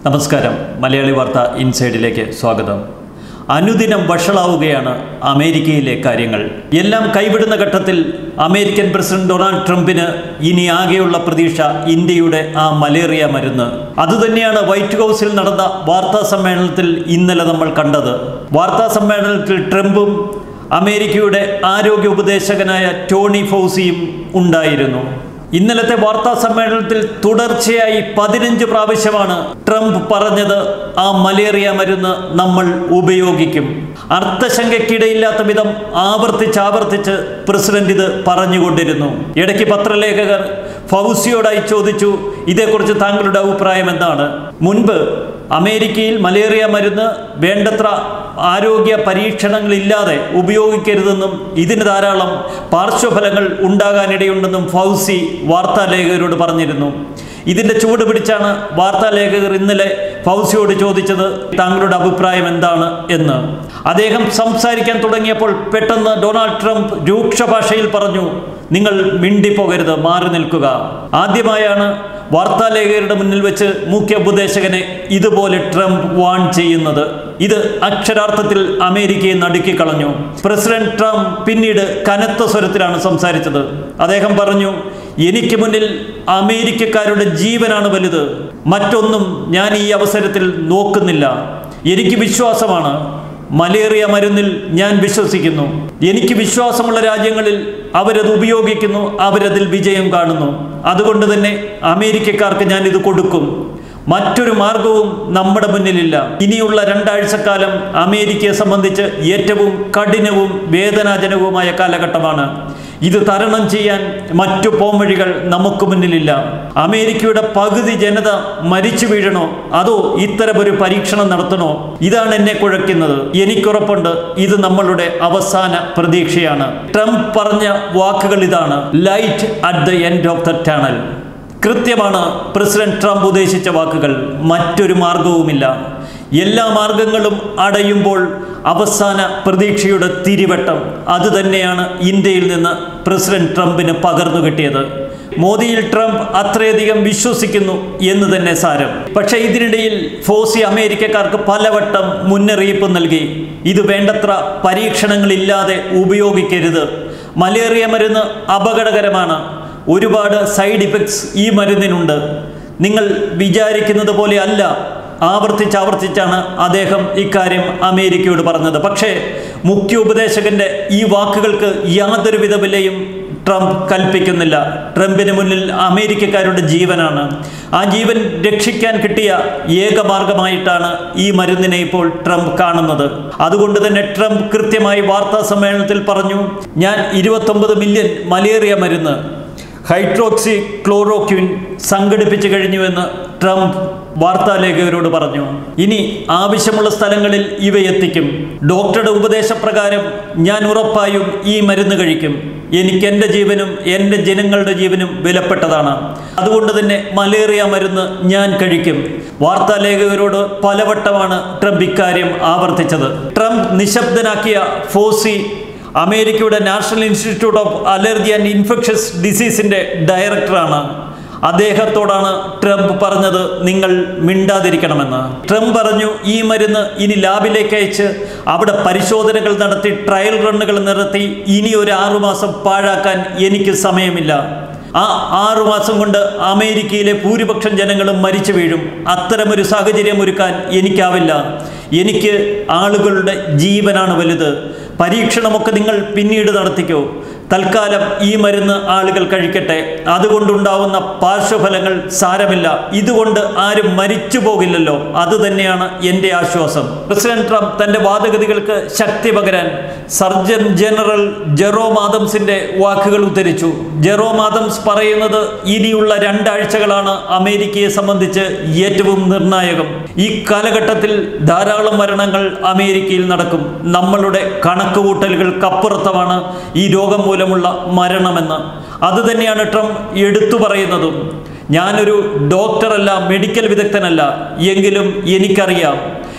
നമസ്കാരം മലയാളി വാർത്ത ഇൻസൈഡിലേക്ക് സ്വാഗതം അനുദിനം വഷളാവുകയാണ് അമേരിക്കയിലെ കാര്യങ്ങൾ എല്ലാം കൈവിടുന്ന ഘട്ടത്തിൽ അമേരിക്കൻ പ്രസിഡന്റ് ഡൊണാൾഡ് ട്രംപിന് ഇനി ആകെയുള്ള പ്രതീക്ഷ ഇന്ത്യയുടെ ആ മലേറിയ മരുന്ന് അതുതന്നെയാണ് വൈറ്റ് ഹൗസിൽ നടന്ന വാർത്താ സമ്മേളനത്തിൽ ഇന്നലെ നമ്മൾ കണ്ടത് വാർത്താ സമ്മേളനത്തിൽ ട്രംപും അമേരിക്കയുടെ ആരോഗ്യ ഉപദേശകനായ ടോണി ഫൗസിയും ഉണ്ടായിരുന്നു ഇന്നലത്തെ വാർത്താ സമ്മേളനത്തിൽ തുടർച്ചയായി പതിനഞ്ച് പ്രാവശ്യമാണ് ട്രംപ് പറഞ്ഞത് ആ മലേറിയ മരുന്ന് നമ്മൾ ഉപയോഗിക്കും അർത്ഥശങ്കയ്ക്കിടയില്ലാത്ത വിധം ആവർത്തിച്ച് ആവർത്തിച്ച് പ്രസിഡന്റ് ഇത് പറഞ്ഞുകൊണ്ടിരുന്നു ഇടയ്ക്ക് പത്രലേഖകർ ഫൗസിയോടായി ചോദിച്ചു ഇതേക്കുറിച്ച് താങ്കളുടെ അഭിപ്രായം എന്താണ് മുൻപ് അമേരിക്കയിൽ മലേറിയ മരുന്ന് വേണ്ടത്ര ആരോഗ്യ പരീക്ഷണങ്ങളില്ലാതെ ഉപയോഗിക്കരുതെന്നും ഇതിന് ധാരാളം പാർശ്വഫലങ്ങൾ ഉണ്ടാകാനിടയുണ്ടെന്നും ഫൗസി വാർത്താലേഖകരോട് പറഞ്ഞിരുന്നു ഇതിൻ്റെ ചൂട് പിടിച്ചാണ് വാർത്താലേഖകർ ഇന്നലെ ഫൗസിയോട് ചോദിച്ചത് താങ്കളുടെ അഭിപ്രായം എന്താണ് എന്ന് അദ്ദേഹം സംസാരിക്കാൻ തുടങ്ങിയപ്പോൾ പെട്ടെന്ന് ഡൊണാൾഡ് ട്രംപ് രൂക്ഷ ഭാഷയിൽ പറഞ്ഞു നിങ്ങൾ മിണ്ടിപ്പോകരുത് മാറി നിൽക്കുക ആദ്യമായാണ് വാർത്താലേഖകരുടെ മുന്നിൽ വെച്ച് മുഖ്യ ഉപദേശകനെ ഇതുപോലെ ട്രംപ് വാൺ ചെയ്യുന്നത് ഇത് അക്ഷരാർത്ഥത്തിൽ അമേരിക്കയെ നടുക്കിക്കളഞ്ഞു പ്രസിഡന്റ് ട്രംപ് പിന്നീട് കനത്ത സ്വരത്തിലാണ് സംസാരിച്ചത് അദ്ദേഹം പറഞ്ഞു എനിക്ക് മുന്നിൽ അമേരിക്കക്കാരുടെ ജീവനാണ് വലുത് മറ്റൊന്നും ഞാൻ ഈ അവസരത്തിൽ നോക്കുന്നില്ല എനിക്ക് വിശ്വാസമാണ് മലേറിയ മരുന്നിൽ ഞാൻ വിശ്വസിക്കുന്നു എനിക്ക് വിശ്വാസമുള്ള രാജ്യങ്ങളിൽ അവരത് ഉപയോഗിക്കുന്നു അവരതിൽ വിജയം കാണുന്നു അതുകൊണ്ട് തന്നെ അമേരിക്കക്കാർക്ക് ഞാൻ ഇത് കൊടുക്കും മറ്റൊരു മാർഗവും നമ്മുടെ മുന്നിലില്ല ഇനിയുള്ള രണ്ടാഴ്ചക്കാലം അമേരിക്കയെ സംബന്ധിച്ച് ഏറ്റവും കഠിനവും വേദനാജനകവുമായ കാലഘട്ടമാണ് ഇത് തരണം ചെയ്യാൻ മറ്റു പോംവഴികൾ നമുക്ക് മുന്നിലില്ല അമേരിക്കയുടെ പകുതി ജനത മരിച്ചു വീഴണോ അതോ ഇത്തരമൊരു പരീക്ഷണം നടത്തണോ ഇതാണ് എന്നെ കുഴയ്ക്കുന്നത് എനിക്കുറപ്പുണ്ട് ഇത് നമ്മളുടെ അവസാന പ്രതീക്ഷയാണ് ട്രംപ് പറഞ്ഞ വാക്കുകൾ ഇതാണ് light at the end of the tunnel കൃത്യമാണ് പ്രസിഡന്റ് ട്രംപ് ഉദ്ദേശിച്ച വാക്കുകൾ മറ്റൊരു മാർഗവുമില്ല എല്ലാ മാർഗങ്ങളും അടയുമ്പോൾ അവസാന പ്രതീക്ഷയുടെ തിരിവട്ടം അതുതന്നെയാണ് ഇന്ത്യയിൽ നിന്ന് പ്രസിഡന്റ് ട്രംപിന് പകർന്നു കിട്ടിയത് മോദിയിൽ ട്രംപ് അത്രയധികം വിശ്വസിക്കുന്നു എന്ന് തന്നെ സാരം പക്ഷേ ഇതിനിടയിൽ ഫോസി അമേരിക്കക്കാർക്ക് പലവട്ടം മുന്നറിയിപ്പ് നൽകി ഇത് വേണ്ടത്ര പരീക്ഷണങ്ങളില്ലാതെ ഉപയോഗിക്കരുത് മലേറിയ മരുന്ന് അപകടകരമാണ് ഒരുപാട് സൈഡ് ഇഫക്ട്സ് ഈ മരുന്നിനുണ്ട് നിങ്ങൾ വിചാരിക്കുന്നത് പോലെ അല്ല ആവർത്തിച്ച് ആവർത്തിച്ചാണ് അദ്ദേഹം ഇക്കാര്യം അമേരിക്കയോട് പറഞ്ഞത് പക്ഷേ മുഖ്യ ഉപദേശകന്റെ ഈ വാക്കുകൾക്ക് യാതൊരുവിധ വിലയും ട്രംപ് കൽപ്പിക്കുന്നില്ല ട്രംപിന് മുന്നിൽ അമേരിക്കക്കാരുടെ ജീവനാണ് ആ ജീവൻ രക്ഷിക്കാൻ കിട്ടിയ ഏക മാർഗമായിട്ടാണ് ഈ മരുന്നിനെ ഇപ്പോൾ ട്രംപ് കാണുന്നത് അതുകൊണ്ട് തന്നെ ട്രംപ് കൃത്യമായി വാർത്താ സമ്മേളനത്തിൽ പറഞ്ഞു ഞാൻ ഇരുപത്തൊമ്പത് മില്യൺ മലേറിയ മരുന്ന് ഹൈഡ്രോക്സി ക്ലോറോക്വിൻ സംഘടിപ്പിച്ചു കഴിഞ്ഞുവെന്ന് ട്രംപ് വാർത്താലേഖകരോട് പറഞ്ഞു ഇനി ആവശ്യമുള്ള സ്ഥലങ്ങളിൽ ഇവ എത്തിക്കും ഡോക്ടറുടെ ഉപദേശപ്രകാരം ഞാൻ ഉറപ്പായും ഈ മരുന്ന് കഴിക്കും എനിക്ക് എൻ്റെ ജീവനും എൻ്റെ ജനങ്ങളുടെ ജീവനും വിലപ്പെട്ടതാണ് അതുകൊണ്ട് തന്നെ മലേറിയ മരുന്ന് ഞാൻ കഴിക്കും വാർത്താലേഖകരോട് പലവട്ടമാണ് ട്രംപ് ഇക്കാര്യം ആവർത്തിച്ചത് ട്രംപ് നിശബ്ദനാക്കിയ ഫോസി അമേരിക്കയുടെ national institute of allergy and infectious ഡിസീസിൻ്റെ ഡയറക്ടറാണ് അദ്ദേഹത്തോടാണ് ട്രംപ് പറഞ്ഞത് നിങ്ങൾ മിണ്ടാതിരിക്കണമെന്ന് ട്രംപ് പറഞ്ഞു ഈ മരുന്ന് ഇനി ലാബിലേക്ക് അയച്ച് അവിടെ പരിശോധനകൾ നടത്തി ട്രയൽ റണ്ണുകൾ നടത്തി ഇനി ഒരു ആറുമാസം പാഴാക്കാൻ എനിക്ക് സമയമില്ല ആ ആറുമാസം കൊണ്ട് അമേരിക്കയിലെ ഭൂരിപക്ഷം ജനങ്ങളും മരിച്ചു വീഴും അത്തരമൊരു സാഹചര്യം ഒരുക്കാൻ എനിക്കാവില്ല എനിക്ക് ആളുകളുടെ ജീവനാണ് വലുത് പരീക്ഷണമൊക്കെ നിങ്ങൾ പിന്നീട് നടത്തിക്കോ തൽക്കാലം ഈ മരുന്ന് ആളുകൾ കഴിക്കട്ടെ അതുകൊണ്ടുണ്ടാവുന്ന പാർശ്വഫലങ്ങൾ സാരമില്ല ഇതുകൊണ്ട് ആരും മരിച്ചു പോകില്ലല്ലോ അത് തന്നെയാണ് എൻ്റെ ആശ്വാസം പ്രസിഡന്റ് ട്രംപ് തൻ്റെ വാദഗതികൾക്ക് ശക്തി പകരാൻ സർജൻ ജനറൽ ജെറോ മാദംസിന്റെ വാക്കുകൾ ഉദ്ധരിച്ചു ജെറോ മാദംസ് പറയുന്നത് ഇനിയുള്ള രണ്ടാഴ്ചകളാണ് അമേരിക്കയെ സംബന്ധിച്ച് ഏറ്റവും നിർണായകം ഈ കാലഘട്ടത്തിൽ ധാരാളം മരണങ്ങൾ അമേരിക്കയിൽ നടക്കും നമ്മളുടെ കണക്കുകൂട്ടലുകൾക്കപ്പുറത്തമാണ് ഈ രോഗം മൂലമുള്ള മരണമെന്ന് അതുതന്നെയാണ് ട്രംപ് എടുത്തു പറയുന്നതും ഞാനൊരു ഡോക്ടറല്ല മെഡിക്കൽ വിദഗ്ധനല്ല എങ്കിലും എനിക്കറിയാം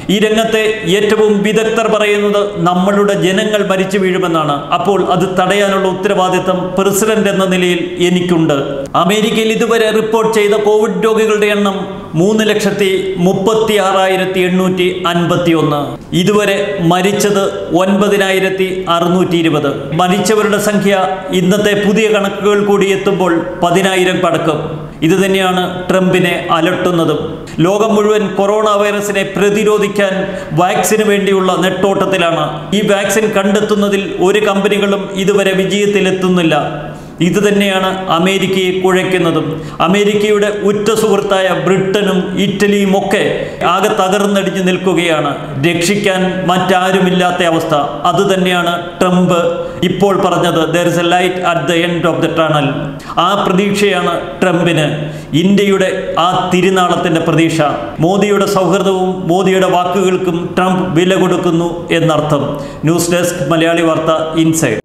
ഈ രംഗത്തെ ഏറ്റവും വിദഗ്ധർ പറയുന്നത് നമ്മളുടെ ജനങ്ങൾ മരിച്ചു വീഴുമെന്നാണ് അപ്പോൾ അത് തടയാനുള്ള ഉത്തരവാദിത്തം പ്രസിഡന്റ് എന്ന നിലയിൽ എനിക്കുണ്ട് അമേരിക്കയിൽ ഇതുവരെ റിപ്പോർട്ട് ചെയ്ത കോവിഡ് രോഗികളുടെ എണ്ണം മൂന്ന് ലക്ഷത്തി മുപ്പത്തി ആറായിരത്തി എണ്ണൂറ്റി അൻപത്തി ഒന്ന് ഇതുവരെ മരിച്ചത് ഒൻപതിനായിരത്തി അറുന്നൂറ്റി ഇരുപത് മരിച്ചവരുടെ സംഖ്യ ഇന്നത്തെ പുതിയ കണക്കുകൾ കൂടി എത്തുമ്പോൾ പതിനായിരം കടക്കും ഇത് തന്നെയാണ് ട്രംപിനെ അലട്ടുന്നതും ലോകം മുഴുവൻ കൊറോണ വൈറസിനെ പ്രതിരോധിക്കാൻ വാക്സിന് വേണ്ടിയുള്ള നെട്ടോട്ടത്തിലാണ് ഈ വാക്സിൻ കണ്ടെത്തുന്നതിൽ ഒരു കമ്പനികളും ഇതുവരെ വിജയത്തിലെത്തുന്നില്ല ഇത് തന്നെയാണ് അമേരിക്കയെ കുഴയ്ക്കുന്നതും അമേരിക്കയുടെ ഉറ്റ സുഹൃത്തായ ബ്രിട്ടനും ഇറ്റലിയും ഒക്കെ ആകെ തകർന്നടിഞ്ഞു നിൽക്കുകയാണ് രക്ഷിക്കാൻ മറ്റാരുമില്ലാത്ത അവസ്ഥ അതുതന്നെയാണ് ട്രംപ് ഇപ്പോൾ പറഞ്ഞത് there is a light at the end of the tunnel ആ പ്രതീക്ഷയാണ് ട്രംപിന് ഇന്ത്യയുടെ ആ തിരുനാളത്തിന്റെ പ്രതീക്ഷ മോദിയുടെ സൗഹൃദവും മോദിയുടെ വാക്കുകൾക്കും ട്രംപ് വില കൊടുക്കുന്നു എന്നർത്ഥം ന്യൂസ് ഡെസ്ക് മലയാളി വാർത്ത ഇൻസൈഡ്